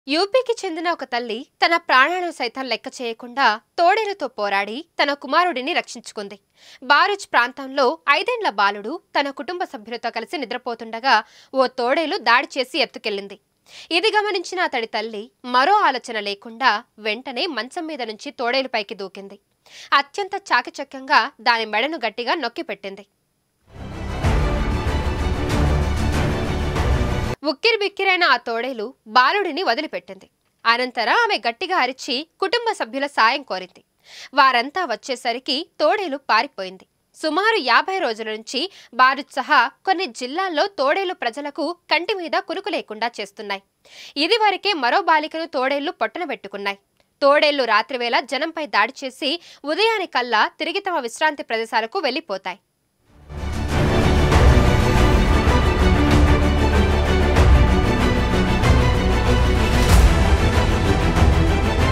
యూపీకి చెందిన ఒక తల్లి తన ప్రాణాలను సైతం లెక్క చేయకుండా తోడేలుతో పోరాడి తన కుమారుడిని రక్షించుకుంది బారుచ్ ప్రాంతంలో ఐదేండ్ల బాలుడు తన కుటుంబ సభ్యులతో కలిసి నిద్రపోతుండగా ఓ తోడేలు దాడి చేసి ఎత్తుకెళ్లింది ఇది గమనించిన అతడి తల్లి మరో ఆలోచన లేకుండా వెంటనే మంచం మీద నుంచి తోడేలుపైకి దూకింది అత్యంత చాకచక్యంగా దాని మెడను గట్టిగా నొక్కిపెట్టింది ఉక్కిరిబిక్కిరైన ఆ తోడేలు బాలుడిని వదిలిపెట్టింది అనంతరం ఆమె గట్టిగా అరిచి కుటుంబ సభ్యుల సాయం కోరింది వారంతా వచ్చేసరికి తోడేలు పారిపోయింది సుమారు యాభై రోజుల నుంచి భారత్ సహా కొన్ని జిల్లాల్లో తోడేలు ప్రజలకు కంటి మీద కునుకు లేకుండా చేస్తున్నాయి ఇది వరకే మరో బాలికను తోడేళ్లు పొట్టన పెట్టుకున్నాయి తోడేళ్లు రాత్రివేళ జనంపై దాడి చేసి ఉదయానికల్లా తిరిగి తమ విశ్రాంతి ప్రదేశాలకు వెళ్లిపోతాయి